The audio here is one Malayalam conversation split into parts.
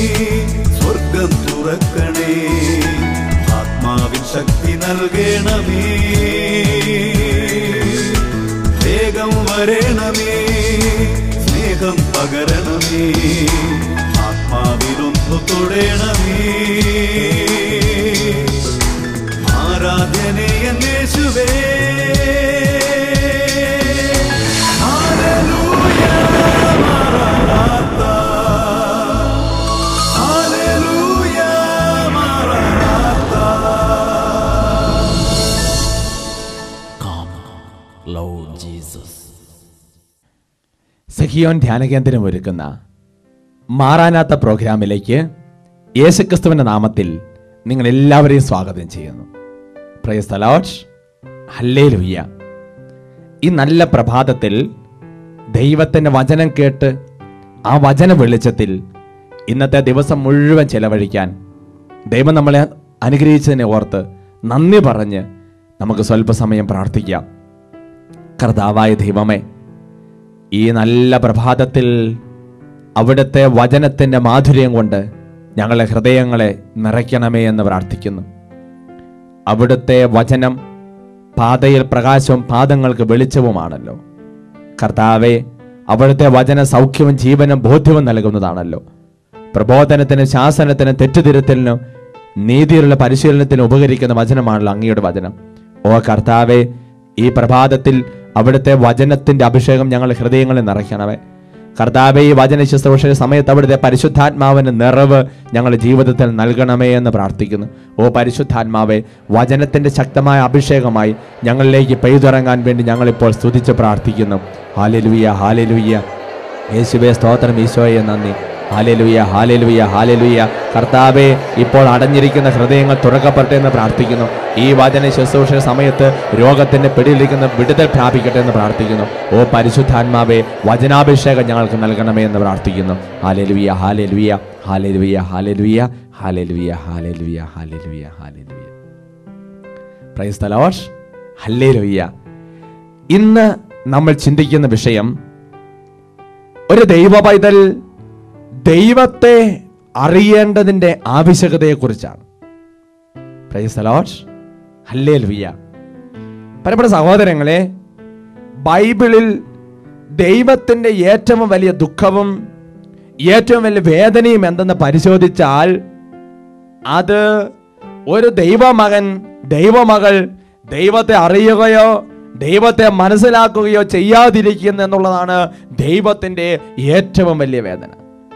സ്വർഗം തുറക്കണേ ആത്മാവിൻ ശക്തി നൽകണമേ വേഗം വരണമേ സ്നേഹം പകരണമേ ആത്മാവിലൊന്നു തൊടണമേ ആരാധനയ യേശുവേ ഹല്ലേലൂയ മാറാനാത്ത ഹല്ലേലൂയ മാറാനാത്ത Lord Jesus. സഹിയോൻ ധ്യാനകേന്ദ്രം ഒരുക്കുന്ന മാറാനാത്ത പ്രോഗ്രാമിലേക്ക് യേശുക്രിസ്തുവിന്റെ നാമത്തിൽ നിങ്ങൾ എല്ലാവരെയും സ്വാഗതം ചെയ്യുന്നു പ്രൈസ് ദ ലോർഡ് ഹല്ലേലൂയ ഈ നല്ല പ്രഭാതത്തിൽ ദൈവത്തിൻ്റെ വചനം കേട്ട് ആ വചന വെളിച്ചത്തിൽ ഇന്നത്തെ ദിവസം മുഴുവൻ ചെലവഴിക്കാൻ ദൈവം നമ്മളെ അനുഗ്രഹിച്ചതിനെ ഓർത്ത് നന്ദി പറഞ്ഞ് നമുക്ക് സ്വല്പസമയം പ്രാർത്ഥിക്കാം കർത്താവായ ദൈവമേ ഈ നല്ല പ്രഭാതത്തിൽ അവിടുത്തെ വചനത്തിൻ്റെ മാധുര്യം കൊണ്ട് ഞങ്ങളെ ഹൃദയങ്ങളെ നിറയ്ക്കണമേ എന്ന് പ്രാർത്ഥിക്കുന്നു അവിടുത്തെ വചനം പാതയിൽ പ്രകാശവും പാദങ്ങൾക്ക് വെളിച്ചവുമാണല്ലോ കർത്താവെ അവിടുത്തെ വചന സൗഖ്യവും ജീവനും ബോധ്യവും നൽകുന്നതാണല്ലോ പ്രബോധനത്തിനും ശാസനത്തിനും തെറ്റുതിരുത്തലിനും നീതിയുള്ള പരിശീലനത്തിനും ഉപകരിക്കുന്ന വചനമാണല്ലോ അങ്ങയുടെ വചനം ഓ കർത്താവെ ഈ പ്രഭാതത്തിൽ അവിടുത്തെ വചനത്തിന്റെ അഭിഷേകം ഞങ്ങൾ ഹൃദയങ്ങളിൽ നിറയ്ക്കണമേ കർത്താവെ ഈ വചന ശുശ്രൂഷ സമയത്ത് അവിടുത്തെ പരിശുദ്ധാത്മാവിന്റെ നിറവ് ഞങ്ങളുടെ ജീവിതത്തിൽ നൽകണമേ എന്ന് പ്രാർത്ഥിക്കുന്നു ഓ പരിശുദ്ധാത്മാവെ വചനത്തിന്റെ ശക്തമായ അഭിഷേകമായി ഞങ്ങളിലേക്ക് പെയ്തിറങ്ങാൻ വേണ്ടി ഞങ്ങളിപ്പോൾ സ്തുതിച്ച് പ്രാർത്ഥിക്കുന്നു ഹാലലുയ്യ ഹാലലുയ്യ യേശുവെ സ്തോത്രം ഈശോയെ നന്ദി ഹാലലുയ്യ ഹാലലുയ്യ ഹാലലുയ്യ കർത്താവെ ഇപ്പോൾ അടഞ്ഞിരിക്കുന്ന ഹൃദയങ്ങൾ തുറക്കപ്പെടട്ടെ എന്ന് പ്രാർത്ഥിക്കുന്നു ഈ വചന ശുശ്രൂഷ സമയത്ത് രോഗത്തിന്റെ പിടിയിലിരിക്കുന്ന വിടുതൽ പ്രാപിക്കട്ടെ എന്ന് പ്രാർത്ഥിക്കുന്നു ഓ പരിശുദ്ധാത്മാവെ വചനാഭിഷേകം ഞങ്ങൾക്ക് നൽകണമേ എന്ന് പ്രാർത്ഥിക്കുന്നു ഹാലലുയ്യ ഹാലലുയ്യ ഹാലലുയ്യ ഹാലലുയ്യ ഹാലലുയ്യ ഹാലലുയ്യ ഹാലലുയ്യ ഹാലലുയ്യ പ്രൈസ് ദ ലോർഡ് ഹല്ലേലൂയ്യ ഇന്ന് നമ്മൾ ചിന്തിക്കുന്ന വിഷയം ഒരു ദൈവ പൈതൽ ദൈവത്തെ അറിയേണ്ടതിന്റെ ആവശ്യകതയെക്കുറിച്ചാണ് പ്രൈസ് ദ ലോർഡ് ഹല്ലേലൂയ്യ പരമ്പര സഹോദരങ്ങളെ ബൈബിളിൽ ദൈവത്തിന്റെ ഏറ്റവും വലിയ ദുഃഖവും ഏറ്റവും വലിയ വേദനയും എന്തെന്ന് പരിശോധിച്ചാൽ അത് ഒരു ദൈവമകൻ ദൈവമകൾ ദൈവത്തെ അറിയുകയോ ദൈവത്തെ മനസ്സിലാക്കുകയോ ചെയ്യാതിരിക്കുന്നു എന്നുള്ളതാണ് ദൈവത്തിന്റെ ഏറ്റവും വലിയ വേദന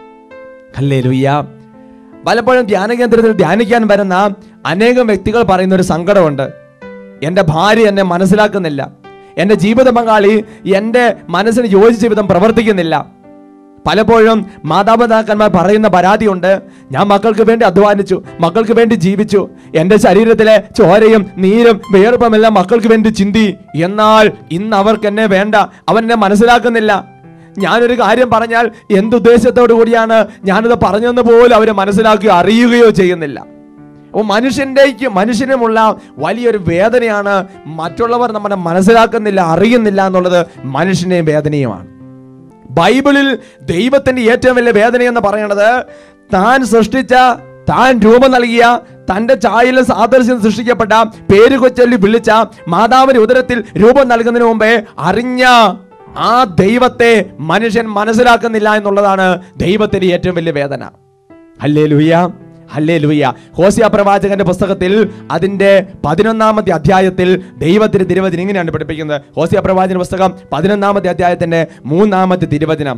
അല്ലേ ലുയ്യ പലപ്പോഴും ധ്യാന കേന്ദ്രത്തിൽ ധ്യാനിക്കാൻ വരുന്ന അനേകം വ്യക്തികൾ പറയുന്ന ഒരു സങ്കടമുണ്ട് എൻ്റെ ഭാര്യ എന്നെ മനസ്സിലാക്കുന്നില്ല എൻ്റെ ജീവിത പങ്കാളി എൻ്റെ മനസ്സിന് യോജിച്ച വിധം പ്രവർത്തിക്കുന്നില്ല പലപ്പോഴും മാതാപിതാക്കന്മാർ പറയുന്ന പരാതിയുണ്ട് ഞാൻ മക്കൾക്ക് വേണ്ടി അധ്വാനിച്ചു മക്കൾക്ക് വേണ്ടി ജീവിച്ചു എൻ്റെ ശരീരത്തിലെ ചോരയും നീരും വേർപ്പമെല്ലാം മക്കൾക്ക് വേണ്ടി ചിന്തി എന്നാൽ ഇന്ന് അവർക്ക് എന്നെ വേണ്ട അവൻ എന്നെ മനസ്സിലാക്കുന്നില്ല ഞാനൊരു കാര്യം പറഞ്ഞാൽ എന്തുദ്ദേശത്തോടു കൂടിയാണ് ഞാനത് പറഞ്ഞെന്ന് പോലും അവരെ മനസ്സിലാക്കുകയോ അറിയുകയോ ചെയ്യുന്നില്ല അപ്പോൾ മനുഷ്യൻ്റെക്ക് മനുഷ്യനുമുള്ള വലിയൊരു വേദനയാണ് മറ്റുള്ളവർ നമ്മളെ മനസ്സിലാക്കുന്നില്ല അറിയുന്നില്ല എന്നുള്ളത് മനുഷ്യൻ്റെയും വേദനയുമാണ് ബൈബിളിൽ ദൈവത്തിന്റെ ഏറ്റവും വലിയ വേദന എന്ന് പറയുന്നത് താൻ സൃഷ്ടിച്ച താൻ രൂപം നൽകിയ തന്റെ ചായയിലും സാദൃശ്യം സൃഷ്ടിക്കപ്പെട്ട പേര് കൊച്ചൊല്ലി വിളിച്ച മാതാവിന്റെ ഉദരത്തിൽ രൂപം നൽകുന്നതിന് മുമ്പേ അറിഞ്ഞ ആ ദൈവത്തെ മനുഷ്യൻ മനസ്സിലാക്കുന്നില്ല എന്നുള്ളതാണ് ദൈവത്തിന്റെ ഏറ്റവും വലിയ വേദന ഹല്ലേ ലുയ്യ ഹല്ലേ ലുയ്യ ഹോസിയ പ്രവാചകന്റെ പുസ്തകത്തിൽ അതിന്റെ പതിനൊന്നാമത്തെ അധ്യായത്തിൽ ദൈവത്തിന്റെ തിരുവചനം ഇങ്ങനെയാണ് പഠിപ്പിക്കുന്നത് ഹോസിയ പ്രവാചന പുസ്തകം പതിനൊന്നാമത്തെ അധ്യായത്തിന്റെ മൂന്നാമത്തെ തിരുവചനം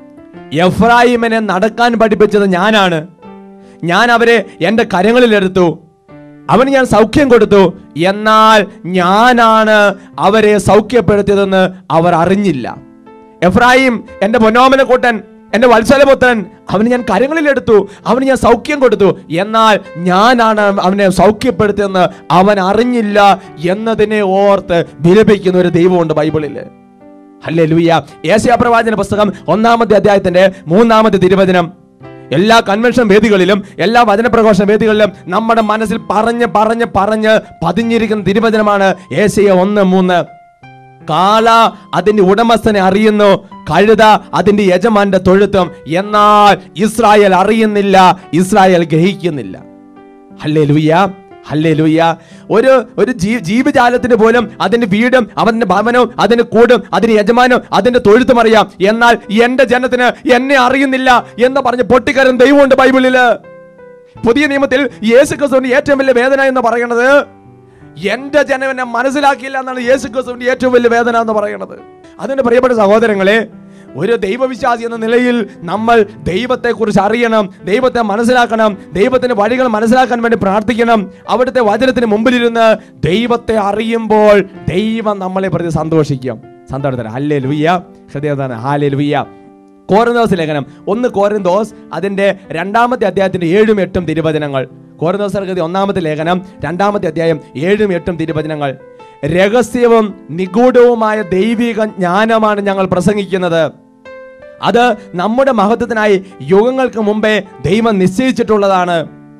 എഫ്രായിമിനെ നടക്കാൻ പഠിപ്പിച്ചത് ഞാനാണ് ഞാൻ അവരെ എൻ്റെ കരങ്ങളിലെടുത്തു അവന് ഞാൻ സൗഖ്യം കൊടുത്തു എന്നാൽ ഞാനാണ് അവരെ സൗഖ്യപ്പെടുത്തിയതെന്ന് അവർ അറിഞ്ഞില്ല എഫ്രായിം എൻ്റെ പൊന്നോമന കൂട്ടൻ എൻ്റെ വത്സലപുത്രൻ അവന് ഞാൻ കരങ്ങളിലെടുത്തു അവന് ഞാൻ സൗഖ്യം കൊടുത്തു എന്നാൽ ഞാനാണ് അവനെ സൗഖ്യപ്പെടുത്തിയെന്ന് അവൻ അറിഞ്ഞില്ല എന്നതിനെ ഓർത്ത് വിലപിക്കുന്ന ഒരു ദൈവമുണ്ട് ബൈബിളിൽ അല്ലേ ലൂയ ഏഷ്യ പ്രവാചന പുസ്തകം ഒന്നാമത്തെ അധ്യായത്തിന്റെ മൂന്നാമത്തെ തിരുവചനം എല്ലാ കൺവെൻഷൻ വേദികളിലും എല്ലാ വചനപ്രഘോഷണ വേദികളിലും നമ്മുടെ മനസ്സിൽ പറഞ്ഞ് പറഞ്ഞ് പറഞ്ഞ് പതിഞ്ഞിരിക്കുന്ന തിരുവചനമാണ് ഏഷ്യ ഒന്ന് മൂന്ന് കാള അതിന്റെ ഉടമസ്ഥനെ അറിയുന്നു കഴുത അതിന്റെ യജമാന്റെ തൊഴുത്തും എന്നാൽ ഇസ്രായേൽ അറിയുന്നില്ല ഇസ്രായേൽ ഗ്രഹിക്കുന്നില്ല ഹല്ലേ ലുയ്യ ഹല്ലേ ലുയ്യ ഒരു ഒരു ജീ- ജീവജാലത്തിന് പോലും അതിന്റെ വീടും അവന്റെ ഭവനവും അതിന്റെ കൂടും അതിന്റെ യജമാനും അതിന്റെ തൊഴുത്തും അറിയാം എന്നാൽ എന്റെ ജനത്തിന് എന്നെ അറിയുന്നില്ല എന്ന് പറഞ്ഞ് പൊട്ടിക്കരം ദൈവമുണ്ട് ബൈബിളില് പുതിയ നിയമത്തിൽ യേശു ക്രിസ്തുവിന്റെ ഏറ്റവും വലിയ വേദന എന്ന് പറയുന്നത് എന്റെ ജനം എന്നെ മനസ്സിലാക്കിയില്ല എന്നാണ് യേശു ക്രിസ്തുവിന്റെ ഏറ്റവും വലിയ വേദന എന്ന് പറയുന്നത് അതിന്റെ പ്രിയപ്പെട്ട സഹോദരങ്ങളെ ഒരു ദൈവവിശ്വാസി എന്ന നിലയിൽ നമ്മൾ ദൈവത്തെ കുറിച്ച് അറിയണം ദൈവത്തെ മനസ്സിലാക്കണം ദൈവത്തിന്റെ വഴികൾ മനസ്സിലാക്കാൻ വേണ്ടി പ്രാർത്ഥിക്കണം അവിടുത്തെ വചനത്തിന് മുമ്പിലിരുന്ന് ദൈവത്തെ അറിയുമ്പോൾ ദൈവം നമ്മളെ പ്രതി സന്തോഷിക്കും സന്തോഷത്തിന് ഹല്ലേ ലുയ്യ ഹൃദയതാണ് ഹാലേ ലുയ്യ കോരന്തോസ് ലേഖനം ഒന്ന് കോരന്തോസ് അതിന്റെ രണ്ടാമത്തെ അധ്യായത്തിന്റെ ഏഴും എട്ടും തിരുവചനങ്ങൾ കോരന്തോസ് കൃതി ഒന്നാമത്തെ ലേഖനം രണ്ടാമത്തെ അധ്യായം ഏഴും എട്ടും തിരുവചനങ്ങൾ രഹസ്യവും നിഗൂഢവുമായ ദൈവിക ജ്ഞാനമാണ് ഞങ്ങൾ പ്രസംഗിക്കുന്നത് അത് നമ്മുടെ മഹത്വത്തിനായി യുഗങ്ങൾക്ക് മുമ്പേ ദൈവം നിശ്ചയിച്ചിട്ടുള്ളതാണ്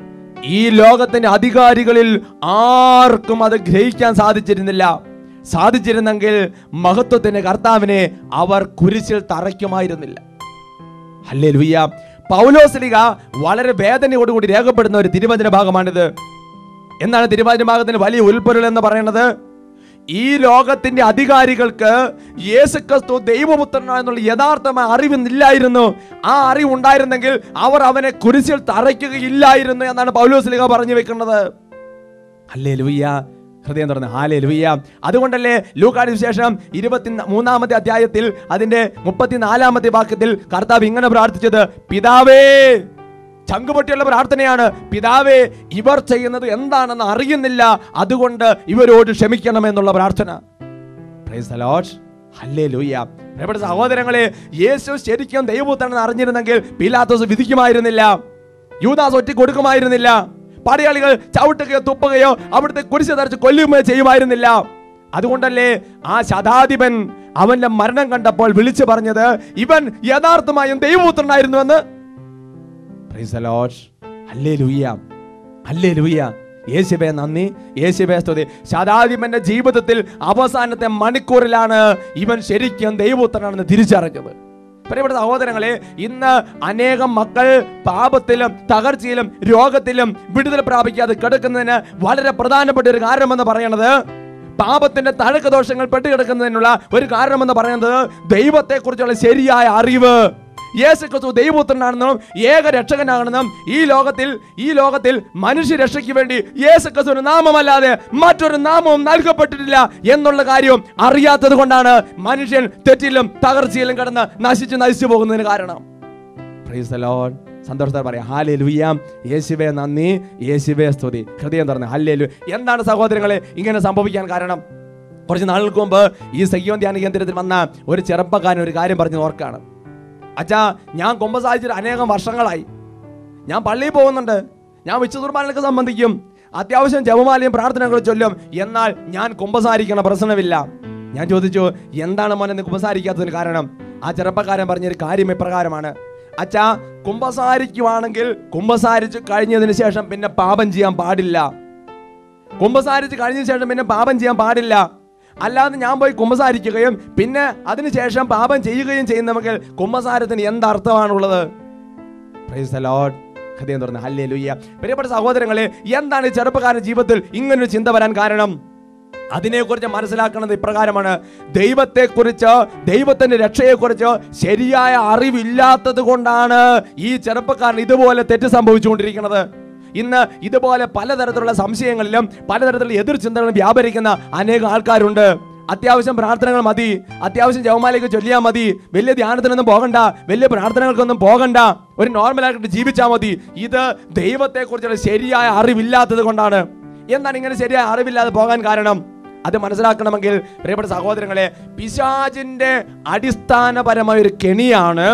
ഈ ലോകത്തിന്റെ അധികാരികളിൽ ആർക്കും അത് ഗ്രഹിക്കാൻ സാധിച്ചിരുന്നില്ല സാധിച്ചിരുന്നെങ്കിൽ മഹത്വത്തിന്റെ കർത്താവിനെ അവർ കുരിശിൽ തറയ്ക്കുമായിരുന്നില്ല അല്ലേ ലുയ്യ പൗലോസ്ലിക വളരെ വേദനയോടുകൂടി രേഖപ്പെടുന്ന ഒരു തിരുവചന ഭാഗമാണിത് എന്താണ് തിരുവചന ഭാഗത്തിന് വലിയ ഉൾപ്പൊരുൾ എന്ന് പറയുന്നത് ഈ ലോകത്തിന്റെ അധികാരികൾക്ക് യേശുക്രിസ്തു ദൈവപുത്രനാണെന്നുള്ള യഥാർത്ഥമായ അറിവില്ലായിരുന്നു ആ അറിവ് ഉണ്ടായിരുന്നെങ്കിൽ അവർ അവനെ കുരിശിൽ തറയ്ക്കുകയില്ലായിരുന്നു എന്നാണ് പൗലോസ്ലിക പറഞ്ഞു വെക്കുന്നത് അല്ലേ ലുയ്യ ഹൃദയം തുറന്ന് ഹാലേ ലുയ്യ അതുകൊണ്ടല്ലേ ലൂക്കാടി വിശേഷം ഇരുപത്തി മൂന്നാമത്തെ അധ്യായത്തിൽ അതിന്റെ മുപ്പത്തിനാലാമത്തെ വാക്യത്തിൽ കർത്താവ് ഇങ്ങനെ പ്രാർത്ഥിച്ചത് പിതാവേ ചങ്കുപൊട്ടിയുള്ള പ്രാർത്ഥനയാണ് പിതാവേ ഇവർ ചെയ്യുന്നത് എന്താണെന്ന് അറിയുന്നില്ല അതുകൊണ്ട് ഇവരോട് ക്ഷമിക്കണമെന്നുള്ള പ്രാർത്ഥന Praise the Lord. Hallelujah. പ്രിയപ്പെട്ട സഹോദരങ്ങളെ യേശു ശരിക്കും ദൈവപുത്രനെന്ന് അറിഞ്ഞിരുന്നെങ്കിൽ പിലാത്തോസ് വിധിക്കുമായിരുന്നില്ല യൂദാസ് ഒറ്റ കൊടുക്കുമായിരുന്നില്ല പടയാളികൾ ചവിട്ടുകയോ തുപ്പുകയോ അവിടുത്തെ കുരിശ് തറച്ച് കൊല്ലുകയോ ചെയ്യുമായിരുന്നില്ല അതുകൊണ്ടല്ലേ ആ ശതാധിപൻ അവന്റെ മരണം കണ്ടപ്പോൾ വിളിച്ചു പറഞ്ഞത് ഇവൻ യഥാർത്ഥമായും ദൈവപുത്രനായിരുന്നുവെന്ന് Praise the Lord. Hallelujah. Hallelujah. യേശുവേ നന്ദി യേശുവേ സ്തുതി ശതാധിപന്റെ ജീവിതത്തിൽ അവസാനത്തെ മണിക്കൂറിലാണ് ഇവൻ ശരിക്കും ദൈവപുത്രനാണെന്ന് തിരിച്ചറിഞ്ഞത് പ്രിയപ്പെട്ട സഹോദരങ്ങളെ ഇന്ന് അനേകം മക്കൾ പാപത്തിലും തകർച്ചയിലും രോഗത്തിലും വിടുതൽ പ്രാപിക്കാതെ കിടക്കുന്നതിന് വളരെ പ്രധാനപ്പെട്ട ഒരു കാരണമെന്ന് പറയുന്നത് പാപത്തിന്റെ തഴക്ക ദോഷങ്ങൾ പെട്ടുകിടക്കുന്നതിനുള്ള ഒരു കാരണമെന്ന് പറയുന്നത് ദൈവത്തെക്കുറിച്ചുള്ള ശരിയായ അറിവ് യേശു ക്രിസ്തു ദൈവപുത്രനാണെന്നും ഏക രക്ഷകനാണെന്നും ഈ ലോകത്തിൽ ഈ ലോകത്തിൽ മനുഷ്യ രക്ഷയ്ക്ക് വേണ്ടി യേശു ക്രിസ്തുവിന് നാമമല്ലാതെ മറ്റൊരു നാമവും നൽകപ്പെട്ടിട്ടില്ല എന്നുള്ള കാര്യവും അറിയാത്തത് കൊണ്ടാണ് മനുഷ്യൻ തെറ്റിലും തകർച്ചയിലും കിടന്ന് നശിച്ചു നശിച്ചു പോകുന്നതിന് കാരണം Praise the Lord. സന്തോഷത്തോടെ പറയാം ഹാലേ ലുയ്യാം യേശുവേ നന്ദി യേശുവേ സ്തുതി ഹൃദയം തുറന്ന് ഹല്ലേ ലു എന്താണ് സഹോദരങ്ങളെ ഇങ്ങനെ സംഭവിക്കാൻ കാരണം കുറച്ച് നാളുകൾക്ക് മുമ്പ് ഈ സഖ്യോൻ ധ്യാന കേന്ദ്രത്തിൽ വന്ന ഒരു ചെറുപ്പക്കാരൻ ഒരു കാര്യം പറഞ്ഞ് ഓർക്കാണ് അച്ഛാ ഞാൻ കൊമ്പസാരിച്ചിട്ട് അനേകം വർഷങ്ങളായി ഞാൻ പള്ളിയിൽ പോകുന്നുണ്ട് ഞാൻ വിശുദ്ധുർബാനൊക്കെ സംബന്ധിക്കും അത്യാവശ്യം ജപമാലയും പ്രാർത്ഥനകളും ചൊല്ലും എന്നാൽ ഞാൻ കുമ്പസാരിക്കണ പ്രശ്നമില്ല ഞാൻ ചോദിച്ചു എന്താണ് മോനെ നീ കുമ്പസാരിക്കാത്തതിന് കാരണം ആ ചെറുപ്പക്കാരൻ പറഞ്ഞൊരു കാര്യം ഇപ്രകാരമാണ് അച്ഛാ കുമ്പസാരിക്കുവാണെങ്കിൽ കുമ്പസാരിച്ച് കഴിഞ്ഞതിന് ശേഷം പിന്നെ പാപം ചെയ്യാൻ പാടില്ല കുമ്പസാരിച്ച് കഴിഞ്ഞ ശേഷം പിന്നെ പാപം ചെയ്യാൻ പാടില്ല അല്ലാതെ ഞാൻ പോയി കുമ്പസാരിക്കുകയും പിന്നെ അതിനുശേഷം പാപം ചെയ്യുകയും ചെയ്യുന്നവർക്ക് കുമ്പസാരത്തിന് എന്തർത്ഥമാണുള്ളത് Praise the Lord. ഹൃദയം തുറന്ന് ഹല്ലേ ലുയ്യ പ്രിയപ്പെട്ട സഹോദരങ്ങളെ എന്താണ് ഈ ചെറുപ്പക്കാരൻ ജീവിതത്തിൽ ഇങ്ങനൊരു ചിന്ത വരാൻ കാരണം അതിനെക്കുറിച്ച് മനസ്സിലാക്കുന്നത് ഇപ്രകാരമാണ് ദൈവത്തെക്കുറിച്ച് ദൈവത്തിന്റെ രക്ഷയെക്കുറിച്ച് ശരിയായ അറിവില്ലാത്തത് കൊണ്ടാണ് ഈ ചെറുപ്പക്കാരൻ ഇതുപോലെ തെറ്റ് സംഭവിച്ചുകൊണ്ടിരിക്കുന്നത് ഇന്ന് ഇതുപോലെ പലതരത്തിലുള്ള സംശയങ്ങളിലും പലതരത്തിലുള്ള എതിർ ചിന്തകളും വ്യാപരിക്കുന്ന അനേകം ആൾക്കാരുണ്ട് അത്യാവശ്യം പ്രാർത്ഥനകൾ മതി അത്യാവശ്യം ജവമാലേക്ക് ചൊല്ലിയാൽ മതി വലിയ ധ്യാനത്തിനൊന്നും പോകണ്ട വലിയ പ്രാർത്ഥനകൾക്കൊന്നും പോകണ്ട ഒരു നോർമലായിട്ട് ജീവിച്ചാൽ മതി ഇത് ദൈവത്തെക്കുറിച്ചുള്ള ശരിയായ അറിവില്ലാത്തത് കൊണ്ടാണ് എന്താണ് ഇങ്ങനെ ശരിയായ അറിവില്ലാതെ പോകാൻ കാരണം അത് മനസ്സിലാക്കണമെങ്കിൽ പ്രിയപ്പെട്ട സഹോദരങ്ങളെ പിശാചിന്റെ അടിസ്ഥാനപരമായ ഒരു കെണിയാണ്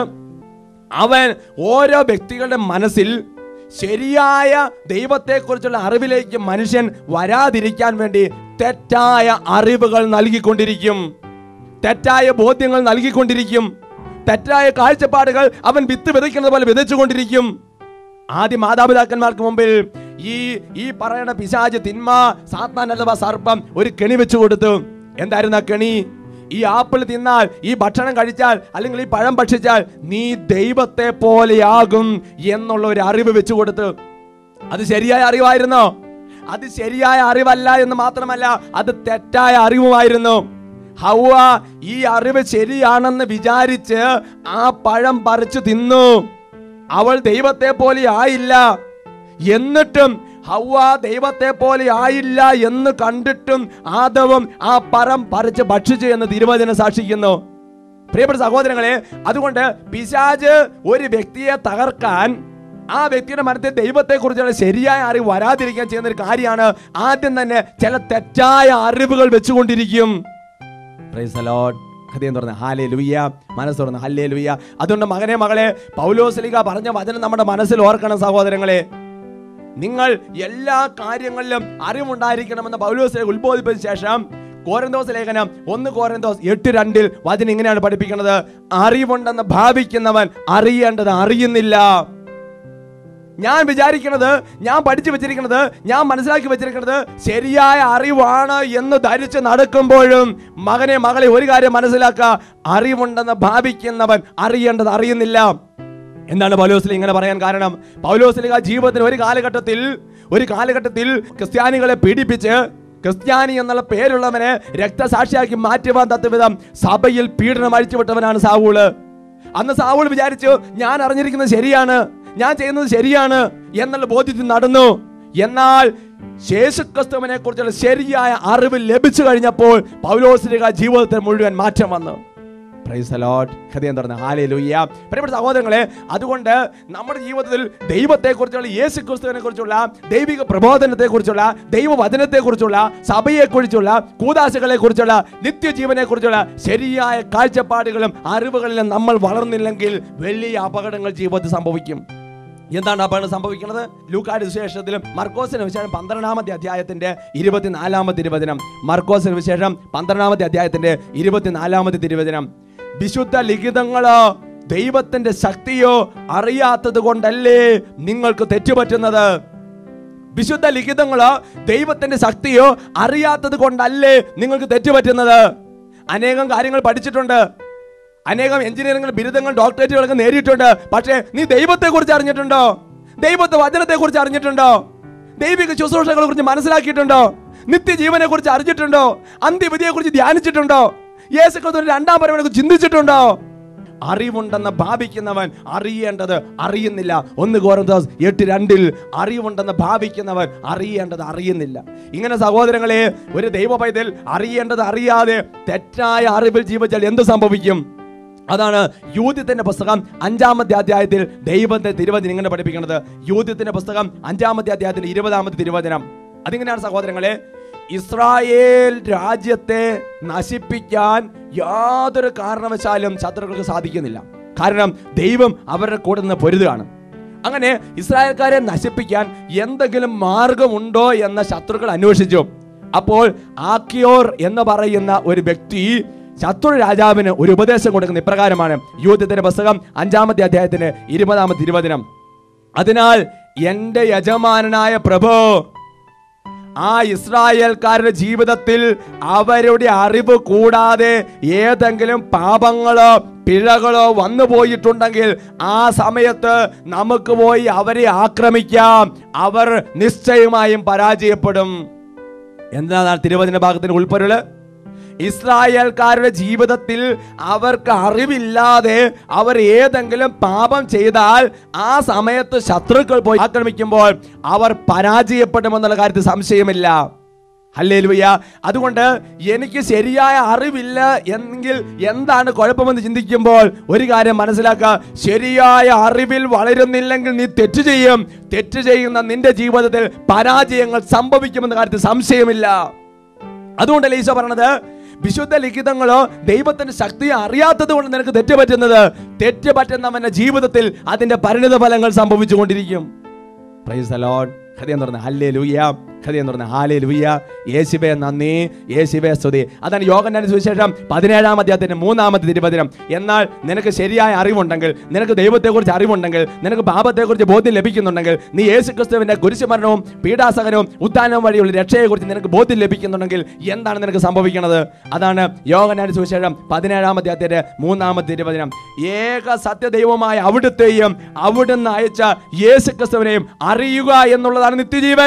അവൻ ഓരോ വ്യക്തികളുടെ മനസ്സിൽ ശരിയായ ദൈവത്തെക്കുറിച്ചുള്ള അറിവിലേക്ക് മനുഷ്യൻ വരാതിരിക്കാൻ വേണ്ടി തെറ്റായ അറിവുകൾ നൽകിക്കൊണ്ടിരിക്കും തെറ്റായ ബോധ്യങ്ങൾ നൽകിക്കൊണ്ടിരിക്കും തെറ്റായ കാഴ്ചപ്പാടുകൾ അവൻ വിത്ത് വിതയ്ക്കുന്നത് പോലെ വിതച്ചുകൊണ്ടിരിക്കും ആദ്യ മാതാപിതാക്കന്മാർക്ക് മുമ്പിൽ ഈ ഈ പറയുന്ന പിശാച് തിന്മ സാത്താൻ അഥവാ സർപ്പം ഒരു കെണി വെച്ചു കൊടുത്തു എന്തായിരുന്നു ആ കെണി ഈ ആപ്പിൾ തിന്നാൽ ഈ ഭക്ഷണം കഴിച്ചാൽ അല്ലെങ്കിൽ ഈ പഴം ഭക്ഷിച്ചാൽ നീ ദൈവത്തെ പോലെയാകും എന്നുള്ള ഒരു അറിവ് വെച്ചു കൊടുത്ത് അത് ശരിയായ അറിവായിരുന്നോ അത് ശരിയായ അറിവല്ല എന്ന് മാത്രമല്ല അത് തെറ്റായ അറിവുമായിരുന്നു ഹൗവ ഈ അറിവ് ശരിയാണെന്ന് വിചാരിച്ച് ആ പഴം പറിച്ചു തിന്നു അവൾ ദൈവത്തെ പോലെ ആയില്ല എന്നിട്ടും ഹൗവ ദൈവത്തെ പോലെ ആയില്ല എന്ന് കണ്ടിട്ടും ആദവും ആ പഴം പറിച്ച് ഭക്ഷിച്ചു എന്ന് തിരുവചനം സാക്ഷിക്കുന്നു പ്രിയപ്പെട്ട സഹോദരങ്ങളെ അതുകൊണ്ട് പിശാജ് ഒരു വ്യക്തിയെ തകർക്കാൻ ആ വ്യക്തിയുടെ മനസ്സിൽ ദൈവത്തെ കുറിച്ചുള്ള ശരിയായ അറിവ് വരാതിരിക്കാൻ ചെയ്യുന്ന ഒരു കാര്യമാണ് ആദ്യം തന്നെ ചില തെറ്റായ അറിവുകൾ വെച്ചുകൊണ്ടിരിക്കും Praise the Lord. ഹൃദയം തുറന്ന് ഹാലേ ലുയ്യ മനസ്സ് തുറന്ന് ഹല്ലേ ലുയ്യ അതുകൊണ്ട് മകനെ മകളെ പൗലോസ്ലിക പറഞ്ഞ വചനം നമ്മുടെ മനസ്സിൽ ഓർക്കണം സഹോദരങ്ങളെ നിങ്ങൾ എല്ലാ കാര്യങ്ങളിലും അറിവുണ്ടായിരിക്കണമെന്ന് പൗലോസിനെ ഉത്ബോധിപ്പിച്ച ശേഷം കോരന്തോസ് ലേഖനം ഒന്ന് കോരന്തോസ് എട്ട് രണ്ടിൽ വചനം ഇങ്ങനെയാണ് പഠിപ്പിക്കുന്നത് അറിവുണ്ടെന്ന് ഭാവിക്കുന്നവൻ അറിയേണ്ടത് അറിയുന്നില്ല ഞാൻ വിചാരിക്കുന്നത് ഞാൻ പഠിച്ചു വെച്ചിരിക്കുന്നത് ഞാൻ മനസ്സിലാക്കി വെച്ചിരിക്കുന്നത് ശരിയായ അറിവാണ് എന്ന് ധരിച്ച് നടക്കുമ്പോഴും മകനെ മകളെ ഒരു കാര്യം മനസ്സിലാക്കുക അറിവുണ്ടെന്ന് ഭാവിക്കുന്നവൻ അറിയേണ്ടത് അറിയുന്നില്ല എന്താണ് പൗലോസ്ലി ഇങ്ങനെ പറയാൻ കാരണം പൗലോസ്ലിക ജീവിതത്തിന് ഒരു കാലഘട്ടത്തിൽ ഒരു കാലഘട്ടത്തിൽ ക്രിസ്ത്യാനികളെ പീഡിപ്പിച്ച് ക്രിസ്ത്യാനി എന്നുള്ള പേരുള്ളവനെ രക്തസാക്ഷിയാക്കി മാറ്റുവാൻ തത്വവിധം സഭയിൽ പീഡനം അഴിച്ചുവിട്ടവനാണ് സാവൂള് അന്ന് സാവൂൾ വിചാരിച്ചു ഞാൻ അറിഞ്ഞിരിക്കുന്നത് ശരിയാണ് ഞാൻ ചെയ്യുന്നത് ശരിയാണ് എന്നുള്ള ബോധ്യത്തിൽ നടന്നു എന്നാൽ ശേഷക്രിസ്തുവിനെ കുറിച്ചുള്ള ശരിയായ അറിവ് ലഭിച്ചു കഴിഞ്ഞപ്പോൾ പൗലോസിന്റെ ജീവിതത്തിൽ മുഴുവൻ മാറ്റം വന്നു പ്രൈസ് the Lord. ഹൃദയം തുറന്ന് ഹാലേലൂയ്യ പ്രിയപ്പെട്ട സഹോദരങ്ങളെ അതുകൊണ്ട് നമ്മുടെ ജീവിതത്തിൽ ദൈവത്തെക്കുറിച്ചുള്ള യേശു ക്രിസ്തുവിനെ കുറിച്ചുള്ള ദൈവിക പ്രബോധനത്തെ കുറിച്ചുള്ള ദൈവവചനത്തെ കുറിച്ചുള്ള സഭയെ കുറിച്ചുള്ള കൂതാശകളെ കുറിച്ചുള്ള നിത്യജീവനെ കുറിച്ചുള്ള ശരിയായ കാഴ്ചപ്പാടുകളും അറിവുകളിലും നമ്മൾ വളർന്നില്ലെങ്കിൽ വലിയ അപകടങ്ങൾ ജീവിതത്തിൽ സംഭവിക്കും എന്താണ് അപകടം സംഭവിക്കുന്നത് ലൂക്കാട് വിശേഷത്തിലും മർക്കോസിന് വിശേഷം പന്ത്രണ്ടാമത്തെ അധ്യായത്തിന്റെ ഇരുപത്തിനാലാമത്തെ തിരുവചനം മർക്കോസിന് വിശേഷം പന്ത്രണ്ടാമത്തെ അധ്യായത്തിന്റെ ഇരുപത്തിനാലാമത്തെ തിരുവചനം വിശുദ്ധ ലിഖിതങ്ങളോ ദൈവത്തിന്റെ ശക്തിയോ അറിയാത്തത് കൊണ്ടല്ലേ നിങ്ങൾക്ക് തെറ്റുപറ്റുന്നത് വിശുദ്ധ ലിഖിതങ്ങളോ ദൈവത്തിന്റെ ശക്തിയോ അറിയാത്തത് കൊണ്ടല്ലേ നിങ്ങൾക്ക് തെറ്റുപറ്റുന്നത് അനേകം കാര്യങ്ങൾ പഠിച്ചിട്ടുണ്ട് അനേകം എഞ്ചിനീയറിംഗ് ബിരുദങ്ങൾ ഡോക്ടറേറ്റുകളൊക്കെ നേടിയിട്ടുണ്ട് പക്ഷേ നീ ദൈവത്തെ കുറിച്ച് അറിഞ്ഞിട്ടുണ്ടോ ദൈവത്തെ വചനത്തെ കുറിച്ച് അറിഞ്ഞിട്ടുണ്ടോ ദൈവിക ശുശ്രൂഷകളെ കുറിച്ച് മനസ്സിലാക്കിയിട്ടുണ്ടോ നിത്യജീവനെ കുറിച്ച് അറിഞ്ഞിട്ടുണ്ടോ അന്ത്യവിധിയെ കുറിച്ച് ധ്യാനിച്ചിട്ടുണ്ടോ യേശു ക്രിസ്തുവിന്റെ രണ്ടാം പരമനെ കുറിച്ച് ചിന്തിച്ചിട്ടുണ്ടോ അറിവുണ്ടെന്ന് ഭാവിക്കുന്നവൻ അറിയേണ്ടത് അറിയുന്നില്ല ഒന്ന് കോരന്തോസ് എട്ട് രണ്ടിൽ അറിവുണ്ടെന്ന് ഭാവിക്കുന്നവൻ അറിയേണ്ടത് അറിയുന്നില്ല ഇങ്ങനെ സഹോദരങ്ങളെ ഒരു ദൈവ പൈതൽ അറിയേണ്ടത് അറിയാതെ തെറ്റായ അറിവിൽ ജീവിച്ചാൽ എന്ത് സംഭവിക്കും അതാണ് യൂദ്യത്തിന്റെ പുസ്തകം അഞ്ചാമത്തെ അധ്യായത്തിൽ ദൈവത്തെ തിരുവചനം ഇങ്ങനെ പഠിപ്പിക്കുന്നത് യൂദ്യത്തിന്റെ പുസ്തകം അഞ്ചാമത്തെ അധ്യായത്തിന്റെ ഇരുപതാമത്തെ തിരുവചനം അതിങ്ങനെയാണ് സഹോദരങ്ങളെ ഇസ്രായേൽ രാജ്യത്തെ നശിപ്പിക്കാൻ യാതൊരു കാരണവശാലും ശത്രുക്കൾക്ക് സാധിക്കുന്നില്ല കാരണം ദൈവം അവരുടെ കൂടെ നിന്ന് പൊരുതുകയാണ് അങ്ങനെ ഇസ്രായേൽക്കാരെ നശിപ്പിക്കാൻ എന്തെങ്കിലും മാർഗമുണ്ടോ എന്ന ശത്രുക്കൾ അന്വേഷിച്ചു അപ്പോൾ ആക്കിയോർ എന്ന് പറയുന്ന ഒരു വ്യക്തി ശത്രു രാജാവിന് ഒരു ഉപദേശം കൊടുക്കുന്ന ഇപ്രകാരമാണ് യൂഥത്തിന്റെ പുസ്തകം അഞ്ചാമത്തെ അധ്യായത്തിന് ഇരുപതാമത്തെ ഇരുപതിനം അതിനാൽ എന്റെ യജമാനനായ പ്രഭു ആ ഇസ്രായേൽക്കാരുടെ ജീവിതത്തിൽ അവരുടെ അറിവ് കൂടാതെ ഏതെങ്കിലും പാപങ്ങളോ പിഴകളോ വന്നു പോയിട്ടുണ്ടെങ്കിൽ ആ സമയത്ത് നമുക്ക് പോയി അവരെ ആക്രമിക്കാം അവർ നിശ്ചയമായും പരാജയപ്പെടും എന്താണ് തിരുവചന ഭാഗത്തിന്റെ ഉൾപ്പൊരുള് ഇസ്രായേൽക്കാരുടെ ജീവിതത്തിൽ അവർക്ക് അറിവില്ലാതെ അവർ ഏതെങ്കിലും പാപം ചെയ്താൽ ആ സമയത്ത് ശത്രുക്കൾ പോയി ആക്രമിക്കുമ്പോൾ അവർ പരാജയപ്പെടുമെന്നുള്ള കാര്യത്തിൽ സംശയമില്ല ഹല്ലേലൂയ അതുകൊണ്ട് എനിക്ക് ശരിയായ അറിവില്ല എങ്കിൽ എന്താണ് കുഴപ്പമെന്ന് ചിന്തിക്കുമ്പോൾ ഒരു കാര്യം മനസ്സിലാക്കുക ശരിയായ അറിവിൽ വളരുന്നില്ലെങ്കിൽ നീ തെറ്റ് ചെയ്യും തെറ്റ് ചെയ്യുന്ന നിന്റെ ജീവിതത്തിൽ പരാജയങ്ങൾ സംഭവിക്കുമെന്ന കാര്യത്തിൽ സംശയമില്ല അതുകൊണ്ടല്ലേ ഈശോ പറഞ്ഞത് വിശുദ്ധ ലിഖിതങ്ങളോ ദൈവത്തിന്റെ ശക്തിയെ അറിയാത്തത് കൊണ്ട് നിനക്ക് തെറ്റ് പറ്റുന്നത് തെറ്റ് പറ്റുന്നവന്റെ ജീവിതത്തിൽ അതിന്റെ പരിണിത ഫലങ്ങൾ സംഭവിച്ചുകൊണ്ടിരിക്കും പ്രൈസ് the Lord. ഹൃദയം തുറന്ന് ഹല്ലേ ലൂയ കഥ എന്ന് പറഞ്ഞ ഹാലേ ലുയ്യ യേശുവേ നന്ദി യേശുവേ സ്തുതി അതാണ് യോഗന്റെ സുവിശേഷം പതിനേഴാം അധ്യായത്തിന്റെ മൂന്നാമത്തെ തിരുവചനം എന്നാൽ നിനക്ക് ശരിയായ അറിവുണ്ടെങ്കിൽ നിനക്ക് ദൈവത്തെക്കുറിച്ച് അറിവുണ്ടെങ്കിൽ നിനക്ക് പാപത്തെക്കുറിച്ച് ബോധ്യം ലഭിക്കുന്നുണ്ടെങ്കിൽ നീ യേശു ക്രിസ്തുവിന്റെ കുരിശുമരണവും പീഡാസകനവും ഉദ്ധാനവും വഴിയുള്ള രക്ഷയെക്കുറിച്ച് നിനക്ക് ബോധ്യം ലഭിക്കുന്നുണ്ടെങ്കിൽ എന്താണ് നിനക്ക് സംഭവിക്കുന്നത് അതാണ് യോഗനാന്റെ സുവിശേഷം പതിനേഴാം അധ്യായത്തിന്റെ മൂന്നാമത്തെ തിരുവചനം ഏക സത്യദൈവമായ അവിടുത്തെയും അവിടുന്ന് അയച്ച യേശു ക്രിസ്തുവിനെയും അറിയുക എന്നുള്ളതാണ് നിത്യജീവൻ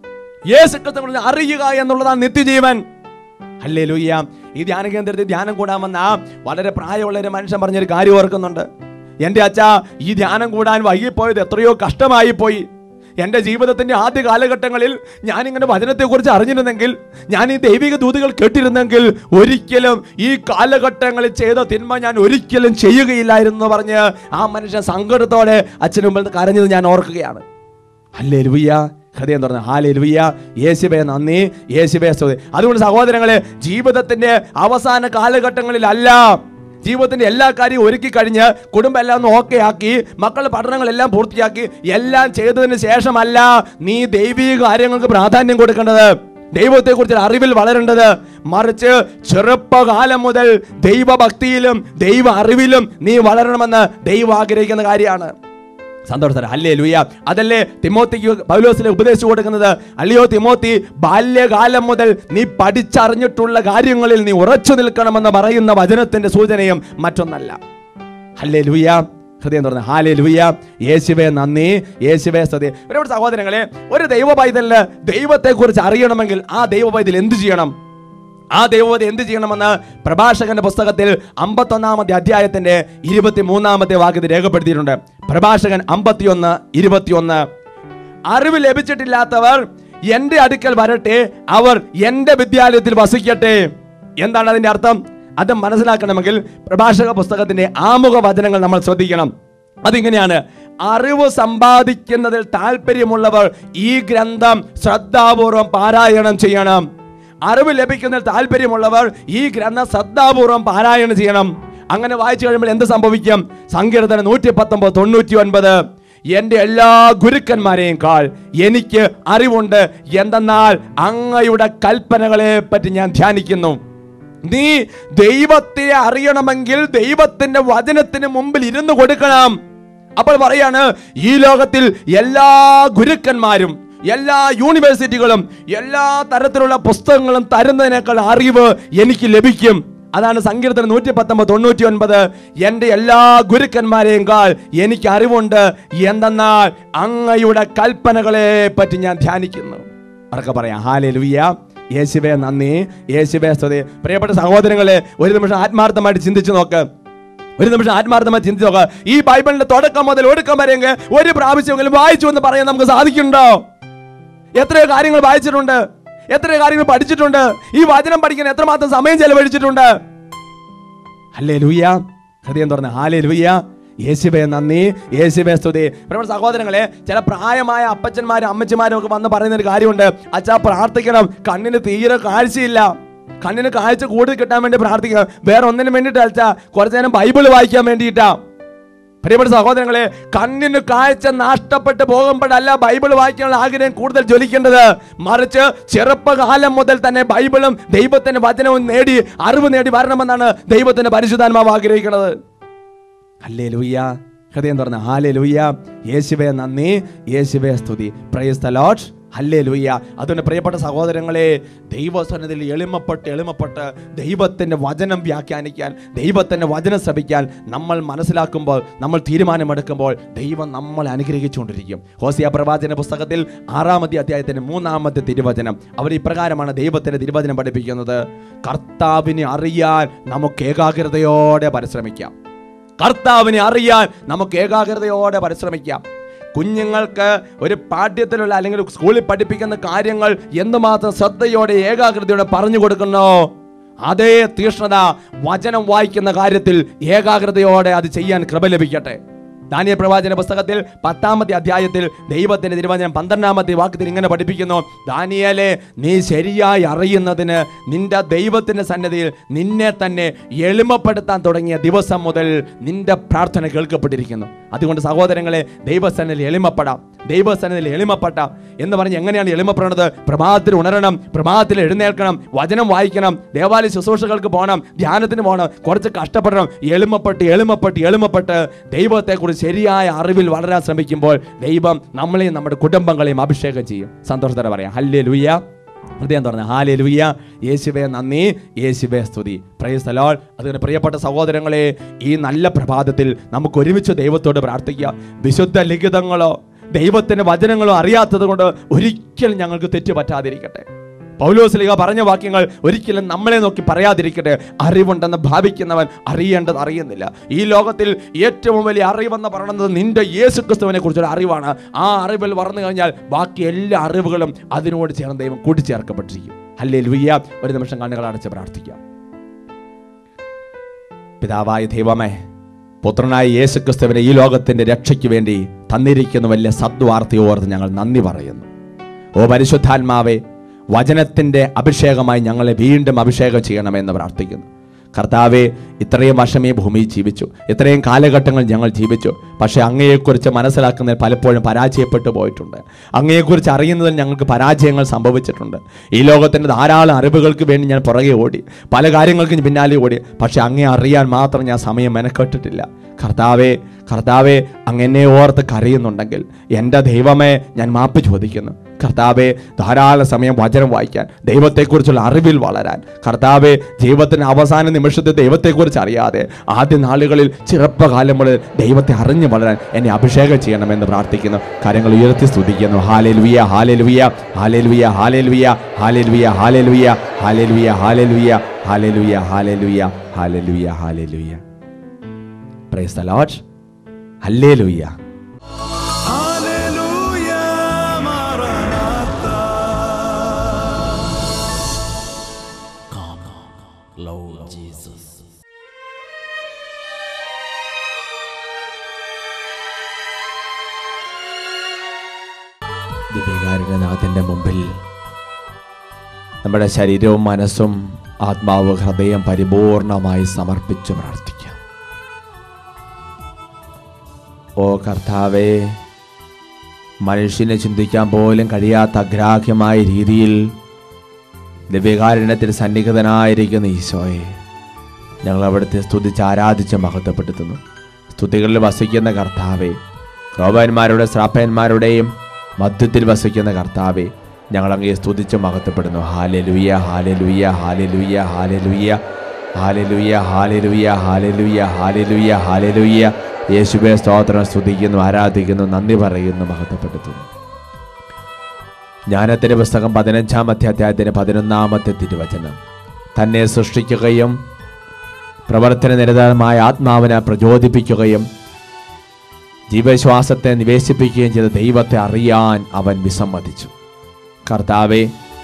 യേശു ക്രിസ്തുവിനെ അറിയുക എന്നുള്ളതാണ് നിത്യജീവൻ അല്ലേ ലൂയ്യ ഈ ധ്യാന കേന്ദ്രത്തിൽ ധ്യാനം കൂടാൻ വന്ന ആ വളരെ പ്രായമുള്ള ഒരു മനുഷ്യൻ പറഞ്ഞൊരു കാര്യം ഓർക്കുന്നുണ്ട് എൻ്റെ അച്ഛ ഈ ധ്യാനം കൂടാൻ വൈകിപ്പോയത് എത്രയോ കഷ്ടമായി പോയി എൻ്റെ ജീവിതത്തിന്റെ ആദ്യ കാലഘട്ടങ്ങളിൽ ഞാനിങ്ങനെ വചനത്തെക്കുറിച്ച് അറിഞ്ഞിരുന്നെങ്കിൽ ഞാൻ ഈ ദൈവിക ദൂതുകൾ കേട്ടിരുന്നെങ്കിൽ ഒരിക്കലും ഈ കാലഘട്ടങ്ങളിൽ ചെയ്ത തിന്മ ഞാൻ ഒരിക്കലും ചെയ്യുകയില്ലായിരുന്നു എന്ന് പറഞ്ഞ് ആ മനുഷ്യൻ സങ്കടത്തോടെ അച്ഛന് മുമ്പിൽ നിന്ന് കരഞ്ഞത് ഞാൻ ഓർക്കുകയാണ് ഹല്ലേ ലുയ്യ ഹൃദയം തുറന്ന് ഹാലേ ലുയ്യ യേശുബെ നന്ദി യേശുബെ സ്തുതി അതുകൊണ്ട് സഹോദരങ്ങളെ ജീവിതത്തിന്റെ അവസാന കാലഘട്ടങ്ങളിലല്ല ജീവിതത്തിന്റെ എല്ലാ കാര്യവും ഒരുക്കി കഴിഞ്ഞ് കുടുംബം എല്ലാം ഒന്ന് ഓക്കെ ആക്കി മക്കളുടെ പഠനങ്ങളെല്ലാം പൂർത്തിയാക്കി എല്ലാം ചെയ്തതിന് ശേഷമല്ല നീ ദൈവിക കാര്യങ്ങൾക്ക് പ്രാധാന്യം കൊടുക്കേണ്ടത് ദൈവത്തെക്കുറിച്ച് അറിവിൽ വളരേണ്ടത് മറിച്ച് ചെറുപ്പകാലം മുതൽ ദൈവഭക്തിയിലും ദൈവ അറിവിലും നീ വളരണമെന്ന് ദൈവം ആഗ്രഹിക്കുന്ന കാര്യമാണ് സന്തോഷം അല്ലേ ലുയ്യ അതല്ലേ തിമോത്തിക്ക് പൗലോസിലെ ഉപദേശിച്ചു കൊടുക്കുന്നത് അല്ലയോ തിമോത്തി ബാല്യകാലം മുതൽ നീ പഠിച്ചറിഞ്ഞിട്ടുള്ള കാര്യങ്ങളിൽ നീ ഉറച്ചു നിൽക്കണമെന്ന് പറയുന്ന വചനത്തിന്റെ സൂചനയും മറ്റൊന്നല്ല അല്ലേ ലുയ്യ ഹൃദയം തുറന്ന് ഹാലേ ലുയ്യ യേശുവേ നന്ദി യേശുവേ സ്തുതി ഒരുപാട് സഹോദരങ്ങളെ ഒരു ദൈവ പൈതലിന് ദൈവത്തെക്കുറിച്ച് അറിയണമെങ്കിൽ ആ ദൈവ പൈതൽ എന്ത് ചെയ്യണം ആ ദൈവവതി എന്ത് ചെയ്യണമെന്ന് പ്രഭാഷകന്റെ പുസ്തകത്തിൽ അമ്പത്തൊന്നാമത്തെ അധ്യായത്തിന്റെ ഇരുപത്തി മൂന്നാമത്തെ വാക്യത്തിൽ രേഖപ്പെടുത്തിയിട്ടുണ്ട് പ്രഭാഷകൻ അമ്പത്തിയൊന്ന് ഇരുപത്തിയൊന്ന് അറിവ് ലഭിച്ചിട്ടില്ലാത്തവർ എന്റെ അടുക്കൽ വരട്ടെ അവർ എന്റെ വിദ്യാലയത്തിൽ വസിക്കട്ടെ എന്താണ് അതിന്റെ അർത്ഥം അത് മനസ്സിലാക്കണമെങ്കിൽ പ്രഭാഷക പുസ്തകത്തിന്റെ ആമുഖ വചനങ്ങൾ നമ്മൾ ശ്രദ്ധിക്കണം അതിങ്ങനെയാണ് അറിവ് സമ്പാദിക്കുന്നതിൽ താല്പര്യമുള്ളവർ ഈ ഗ്രന്ഥം ശ്രദ്ധാപൂർവം പാരായണം ചെയ്യണം അറിവ് ലഭിക്കുന്നതിൽ താല്പര്യമുള്ളവർ ഈ ഗ്രന്ഥം ശ്രദ്ധാപൂർവം പാരായണം ചെയ്യണം അങ്ങനെ വായിച്ചു കഴിയുമ്പോൾ എന്ത് സംഭവിക്കും സങ്കീർത്തനം നൂറ്റി പത്തൊമ്പത് തൊണ്ണൂറ്റി ഒൻപത് എന്റെ എല്ലാ ഗുരുക്കന്മാരെയും കാൾ എനിക്ക് അറിവുണ്ട് എന്തെന്നാൽ അങ്ങയുടെ കൽപ്പനകളെ പറ്റി ഞാൻ ധ്യാനിക്കുന്നു നീ ദൈവത്തെ അറിയണമെങ്കിൽ ദൈവത്തിന്റെ വചനത്തിന് മുമ്പിൽ ഇരുന്ന് കൊടുക്കണം അപ്പോൾ പറയാണ് ഈ ലോകത്തിൽ എല്ലാ ഗുരുക്കന്മാരും എല്ലാ യൂണിവേഴ്സിറ്റികളും എല്ലാ തരത്തിലുള്ള പുസ്തകങ്ങളും തരുന്നതിനേക്കാൾ അറിവ് എനിക്ക് ലഭിക്കും അതാണ് സങ്കീർത്തനം നൂറ്റി പത്തൊമ്പത് തൊണ്ണൂറ്റി ഒൻപത് എൻ്റെ എല്ലാ ഗുരുക്കന്മാരെയും കാൾ എനിക്ക് അറിവുണ്ട് എന്തെന്നാൽ അങ്ങയുടെ കൽപ്പനകളെ പറ്റി ഞാൻ ധ്യാനിക്കുന്നു അവർക്ക് പറയാം ഹാലേ ലുയ്യ യേശുവേ നന്ദി യേശുവേ സ്തുതി പ്രിയപ്പെട്ട സഹോദരങ്ങളെ ഒരു നിമിഷം ആത്മാർത്ഥമായിട്ട് ചിന്തിച്ചു നോക്ക് ഒരു നിമിഷം ആത്മാർത്ഥമായി ചിന്തിച്ചു നോക്ക് ഈ ബൈബിളിന്റെ തുടക്കം മുതൽ ഒടുക്കം വരെയെങ്കിൽ ഒരു പ്രാവശ്യമെങ്കിലും വായിച്ചു എന്ന് പറയാൻ നമുക്ക് സാധിക്കുന്നുണ്ടോ എത്രയോ കാര്യങ്ങൾ വായിച്ചിട്ടുണ്ട് എത്രയോ കാര്യങ്ങൾ പഠിച്ചിട്ടുണ്ട് ഈ വചനം പഠിക്കാൻ എത്രമാത്രം സമയം ചെലവഴിച്ചിട്ടുണ്ട് അല്ലേ ലൂയ്യ ഹൃദയം തുറന്ന് ഹാലേ ലൂയ്യ യേശുവേ നന്ദി യേശുവേ സ്തുതി നമ്മുടെ സഹോദരങ്ങളെ ചില പ്രായമായ അപ്പച്ചന്മാരും അമ്മച്ചിമാരും ഒക്കെ വന്ന് പറയുന്ന ഒരു കാര്യമുണ്ട് അച്ഛാ പ്രാർത്ഥിക്കണം കണ്ണിന് തീരെ കാഴ്ചയില്ല കണ്ണിന് കാഴ്ച കൂടുതൽ കിട്ടാൻ വേണ്ടി പ്രാർത്ഥിക്കണം വേറെ ഒന്നിനും വേണ്ടിയിട്ട് അച്ഛാ കുറച്ചു നേരം ബൈബിൾ വായിക്കാൻ വേണ്ടിയിട്ടാ പ്രിയപ്പെട്ട സഹോദരങ്ങളെ കണ്ണിന് കാഴ്ച നഷ്ടപ്പെട്ട് പോകുമ്പോഴല്ല ബൈബിൾ വായിക്കാനുള്ള ആഗ്രഹം കൂടുതൽ ജ്വലിക്കേണ്ടത് മറിച്ച് ചെറുപ്പകാലം മുതൽ തന്നെ ബൈബിളും ദൈവത്തിന്റെ വചനവും നേടി അറിവ് നേടി വരണമെന്നാണ് ദൈവത്തിന്റെ പരിശുദ്ധാത്മാവ് ആഗ്രഹിക്കുന്നത് അല്ലേ ലൂയ്യ ഹൃദയം തുറന്ന് ഹാലേ ലൂയ്യ യേശുവേ നന്ദി യേശുവേ സ്തുതി പ്രൈസ് ദ ലോർഡ് ഹല്ലേ ലൂയ്യ അതുകൊണ്ട് പ്രിയപ്പെട്ട സഹോദരങ്ങളെ ദൈവസന്നതിൽ എളിമപ്പെട്ട് എളിമപ്പെട്ട് ദൈവത്തിൻ്റെ വചനം വ്യാഖ്യാനിക്കാൻ ദൈവത്തിൻ്റെ വചനം ശ്രമിക്കാൻ നമ്മൾ മനസ്സിലാക്കുമ്പോൾ നമ്മൾ തീരുമാനമെടുക്കുമ്പോൾ ദൈവം നമ്മളെ അനുഗ്രഹിച്ചുകൊണ്ടിരിക്കും ഹോസിയ പ്രവാചന പുസ്തകത്തിൽ ആറാമത്തെ അധ്യായത്തിൻ്റെ മൂന്നാമത്തെ തിരുവചനം അവർ ഇപ്രകാരമാണ് ദൈവത്തിൻ്റെ തിരുവചനം പഠിപ്പിക്കുന്നത് കർത്താവിനെ അറിയാൻ നമുക്ക് ഏകാഗ്രതയോടെ പരിശ്രമിക്കാം കർത്താവിനെ അറിയാൻ നമുക്ക് ഏകാഗ്രതയോടെ പരിശ്രമിക്കാം കുഞ്ഞുങ്ങൾക്ക് ഒരു പാഠ്യത്തിലുള്ള അല്ലെങ്കിൽ സ്കൂളിൽ പഠിപ്പിക്കുന്ന കാര്യങ്ങൾ എന്തുമാത്രം ശ്രദ്ധയോടെ ഏകാഗ്രതയോടെ പറഞ്ഞു കൊടുക്കുന്നോ അതേ തീഷ്ണത വചനം വായിക്കുന്ന കാര്യത്തിൽ ഏകാഗ്രതയോടെ അത് ചെയ്യാൻ കൃപ ലഭിക്കട്ടെ ദാനിയ പ്രവാചന പുസ്തകത്തിൽ പത്താമത്തെ അധ്യായത്തിൽ ദൈവത്തിന്റെ തിരുവചനം പന്ത്രണ്ടാമത്തെ വാക്യത്തിൽ ഇങ്ങനെ പഠിപ്പിക്കുന്നു ദാനിയേലെ നീ ശരിയായി അറിയുന്നതിന് നിന്റെ ദൈവത്തിന്റെ സന്നദ്ധിയിൽ നിന്നെ തന്നെ എളിമപ്പെടുത്താൻ തുടങ്ങിയ ദിവസം മുതൽ നിന്റെ പ്രാർത്ഥന കേൾക്കപ്പെട്ടിരിക്കുന്നു അതുകൊണ്ട് സഹോദരങ്ങളെ ദൈവസന്നിധിയിൽ എളിമപ്പെടാം ദൈവസന്നിധിയിൽ എളിമപ്പെട്ടാം എന്ന് പറഞ്ഞ് എങ്ങനെയാണ് എളിമപ്പെടുന്നത് പ്രഭാതത്തിൽ ഉണരണം പ്രഭാതത്തിൽ എഴുന്നേൽക്കണം വചനം വായിക്കണം ദേവാലയ ശുശ്രൂഷകൾക്ക് പോകണം ധ്യാനത്തിന് പോകണം കുറച്ച് കഷ്ടപ്പെടണം എളിമപ്പെട്ട് എളിമപ്പെട്ട് എളിമപ്പെട്ട് ദൈവത്തെക്കുറിച്ച് ശരിയായ അറിവിൽ വളരാൻ ശ്രമിക്കുമ്പോൾ ദൈവം നമ്മളെയും നമ്മുടെ കുടുംബങ്ങളെയും അഭിഷേകം ചെയ്യും സന്തോഷത്തോടെ പറയാം ഹല്ലേ ലുയ്യ ഹൃദയം തുറന്ന് ഹാലേ ലുയ്യ യേശുവെ നന്ദി യേശുവെ സ്തുതി പ്രൈസ് തലോൾ അതുകൊണ്ട് പ്രിയപ്പെട്ട സഹോദരങ്ങളെ ഈ നല്ല പ്രഭാതത്തിൽ നമുക്ക് ഒരുമിച്ച് ദൈവത്തോട് പ്രാർത്ഥിക്കാം വിശുദ്ധ ലിഖിതങ്ങളോ ദൈവത്തിന്റെ വചനങ്ങളോ അറിയാത്തത് കൊണ്ട് ഒരിക്കലും ഞങ്ങൾക്ക് തെറ്റ് പറ്റാതിരിക്കട്ടെ പൗലോസ്ലിക പറഞ്ഞ വാക്യങ്ങൾ ഒരിക്കലും നമ്മളെ നോക്കി പറയാതിരിക്കട്ടെ അറിവുണ്ടെന്ന് ഭാവിക്കുന്നവൻ അറിയേണ്ടത് അറിയുന്നില്ല ഈ ലോകത്തിൽ ഏറ്റവും വലിയ അറിവെന്ന് പറയുന്നത് നിന്റെ യേശു ക്രിസ്തുവിനെ കുറിച്ചൊരു അറിവാണ് ആ അറിവിൽ വളർന്നു കഴിഞ്ഞാൽ ബാക്കി എല്ലാ അറിവുകളും അതിനോട് ചേർന്ന് ദൈവം കൂട്ടിച്ചേർക്കപ്പെട്ടിരിക്കും അല്ലേ ലുയ്യ ഒരു നിമിഷം കണ്ണുകൾ അടച്ച് പ്രാർത്ഥിക്കാം പിതാവായ ദൈവമേ പുത്രനായ യേശു ക്രിസ്തുവിനെ ഈ ലോകത്തിന്റെ രക്ഷയ്ക്ക് വേണ്ടി തന്നിരിക്കുന്ന വലിയ സദ്വാർത്തയോർത്ത് ഞങ്ങൾ നന്ദി പറയുന്നു ഓ പരിശുദ്ധാത്മാവേ വചനത്തിന്റെ അഭിഷേകമായി ഞങ്ങളെ വീണ്ടും അഭിഷേകം ചെയ്യണമെന്ന് പ്രാർത്ഥിക്കുന്നു കർത്താവെ ഇത്രയും വർഷം ഈ ഭൂമിയിൽ ജീവിച്ചു ഇത്രയും കാലഘട്ടങ്ങൾ ഞങ്ങൾ ജീവിച്ചു പക്ഷേ അങ്ങയെക്കുറിച്ച് മനസ്സിലാക്കുന്നതിൽ പലപ്പോഴും പരാജയപ്പെട്ടു പോയിട്ടുണ്ട് അങ്ങയെക്കുറിച്ച് അറിയുന്നതിൽ ഞങ്ങൾക്ക് പരാജയങ്ങൾ സംഭവിച്ചിട്ടുണ്ട് ഈ ലോകത്തിൻ്റെ ധാരാളം അറിവുകൾക്ക് വേണ്ടി ഞാൻ പുറകെ ഓടി പല കാര്യങ്ങൾക്കും പിന്നാലെ ഓടി പക്ഷേ അങ്ങേ അറിയാൻ മാത്രം ഞാൻ സമയം മെനക്കെട്ടിട്ടില്ല കർത്താവെ കർത്താവെ അങ്ങനെ ഓർത്ത് കരയുന്നുണ്ടെങ്കിൽ എൻ്റെ ദൈവമേ ഞാൻ മാപ്പ് ചോദിക്കുന്നു കർത്താവെ ധാരാളം സമയം വചനം വായിക്കാൻ ദൈവത്തെക്കുറിച്ചുള്ള അറിവിൽ വളരാൻ കർത്താവെ ജീവിതത്തിന് അവസാന നിമിഷത്തെ ദൈവത്തെക്കുറിച്ച് അറിയാതെ ആദ്യ നാളുകളിൽ ചെറുപ്പകാലം മുതൽ ദൈവത്തെ അറിഞ്ഞു വളരാൻ എന്നെ അഭിഷേകം ചെയ്യണമെന്ന് പ്രാർത്ഥിക്കുന്നു കാര്യങ്ങൾ ഉയർത്തി സ്തുതിക്കുന്നു ഹാലേലുവിയ ഹാലേലുവിയ ഹാലേലുവിയ ഹാലേലുവിയ ഹാലേലുവിയ ഹാലേലുവിയ ഹാലേലുവിയ ഹാലേലുവിയ ഹാലേലുവിയ ഹാലേലുവിയ ഹാലേലുവിയ ഹാലേലുവിയ പ്രൈസ് ദ ലോർഡ് ഹല്ലേലൂയ Hallelujah, Maranatha. Come, Lord Jesus. ദിവികാരുണനാഥൻ്റെ മുമ്പിൽ നമ്മുടെ ശരീരവും മനസ്സും ആത്മാവ് ഹൃദയം പരിപൂർണമായി സമർപ്പിച്ച് പ്രാർത്ഥിക്കാം ഓ കർത്താവേ മനുഷ്യനെ ചിന്തിക്കാൻ പോലും കഴിയാത്ത അഗ്രാഹ്യമായ രീതിയിൽ ദിവ്യകാരുണ്യത്തിൽ സന്നിഹിതനായിരിക്കുന്ന ഈശോയെ ഞങ്ങൾ അവിടുത്തെ സ്തുതിച്ച് ആരാധിച്ച് മഹത്വപ്പെടുത്തുന്നു സ്തുതികളിൽ വസിക്കുന്ന കർത്താവെ റോബന്മാരുടെ ശ്രാപ്പന്മാരുടെയും മധ്യത്തിൽ വസിക്കുന്ന കർത്താവെ ഞങ്ങൾ അങ്ങേ സ്തുതിച്ച് മഹത്വപ്പെടുന്നു ഹാലലുയ്യ ഹാലലുയ്യ ഹാലലുയ്യ ഹാലലുയ്യ ഹാലലുയ്യ ഹാലലുയ്യ ഹാലലുയ്യ ഹാലലുയ്യ ഹാലലുയ്യ യേശുവെ സ്തോത്രം സ്തുതിക്കുന്നു ആരാധിക്കുന്നു നന്ദി പറയുന്നു മഹത്വപ്പെടുത്തുന്നു ജ്ഞാനത്തിന്റെ പുസ്തകം പതിനഞ്ചാമത്തെ അധ്യായത്തിന് പതിനൊന്നാമത്തെ തിരുവചനം തന്നെ സൃഷ്ടിക്കുകയും പ്രവർത്തന നിരതമായ ആത്മാവിനെ പ്രചോദിപ്പിക്കുകയും ജീവശ്വാസത്തെ നിവേശിപ്പിക്കുകയും ചെയ്ത ദൈവത്തെ അറിയാൻ അവൻ വിസമ്മതിച്ചു കർത്താവെ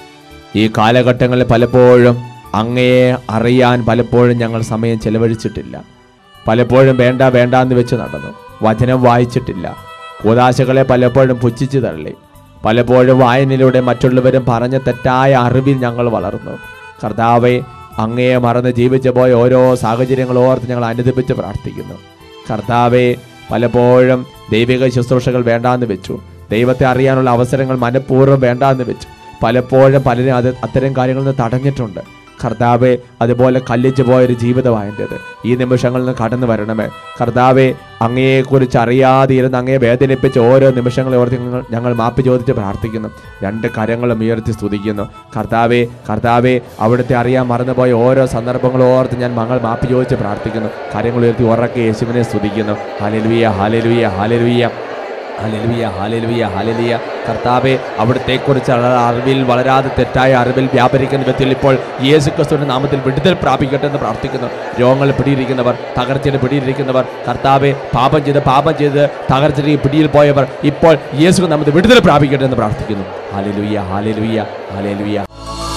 ഈ കാലഘട്ടങ്ങളിൽ പലപ്പോഴും അങ്ങയെ അറിയാൻ പലപ്പോഴും ഞങ്ങൾ സമയം ചെലവഴിച്ചിട്ടില്ല പലപ്പോഴും വേണ്ട വേണ്ട എന്ന് വെച്ച് നടന്നു വചനം വായിച്ചിട്ടില്ല കൂതാശകളെ പലപ്പോഴും പുച്ഛിച്ചു തള്ളി പലപ്പോഴും വായനയിലൂടെ മറ്റുള്ളവരും പറഞ്ഞ തെറ്റായ അറിവിൽ ഞങ്ങൾ വളർന്നു കർത്താവെ അങ്ങയെ മറന്ന് ജീവിച്ചു പോയ ഓരോ സാഹചര്യങ്ങൾ ഓർത്ത് ഞങ്ങൾ അനുദപിച്ച് പ്രാർത്ഥിക്കുന്നു കർത്താവെ പലപ്പോഴും ദൈവിക ശുശ്രൂഷകൾ വേണ്ടാന്ന് വെച്ചു ദൈവത്തെ അറിയാനുള്ള അവസരങ്ങൾ മനഃപൂർവ്വം വേണ്ടാന്ന് വെച്ചു പലപ്പോഴും പലരും അത് അത്തരം കാര്യങ്ങളിൽ നിന്ന് തടഞ്ഞിട്ടുണ്ട് കർത്താവെ അതുപോലെ കല്ലിച്ചു പോയൊരു ജീവിതമാണ് എൻ്റെത് ഈ നിമിഷങ്ങളിൽ നിന്ന് കടന്നു വരണമേ കർത്താവെ അങ്ങയെക്കുറിച്ച് അറിയാതെ ഇരുന്ന് അങ്ങയെ വേദനിപ്പിച്ച ഓരോ നിമിഷങ്ങളെ ഓർത്ത് ഞങ്ങൾ ഞങ്ങൾ മാപ്പ് ചോദിച്ച് പ്രാർത്ഥിക്കുന്നു രണ്ട് കരങ്ങളും ഉയർത്തി സ്തുതിക്കുന്നു കർത്താവെ കർത്താവെ അവിടുത്തെ അറിയാൻ മറന്നുപോയ ഓരോ സന്ദർഭങ്ങളും ഓർത്ത് ഞാൻ മങ്ങൾ മാപ്പ് ചോദിച്ച് പ്രാർത്ഥിക്കുന്നു കരങ്ങൾ ഉയർത്തി ഉറക്കെ യേശുവിനെ സ്തുതിക്കുന്നു ഹാലലുവിയ ഹാലലുവിയ ഹാലലുവിയ ഹല്ലേലൂയ ഹല്ലേലൂയ ഹല്ലേലൂയ കർത്താവെ അവിടുത്തെക്കുറിച്ചുള്ള അറിവിൽ വളരാതെ തെറ്റായ അറിവിൽ വ്യാപരിക്കുന്ന വ്യക്തികൾ ഇപ്പോൾ യേശു ക്രിസ്തുവിന്റെ നാമത്തിൽ വിടുതൽ പ്രാപിക്കട്ടെ എന്ന് പ്രാർത്ഥിക്കുന്നു രോഗങ്ങൾ പിടിയിരിക്കുന്നവർ തകർച്ചയുടെ പിടിയിരിക്കുന്നവർ കർത്താവെ പാപം ചെയ്ത് പാപം ചെയ്ത് തകർച്ചയുടെ പിടിയിൽ പോയവർ ഇപ്പോൾ യേശു നാമത്തിൽ വിടുതൽ പ്രാപിക്കട്ടെ എന്ന് പ്രാർത്ഥിക്കുന്നു ഹാലലുയ്യ ഹാലലുയ്യ ഹാലലുയ്യ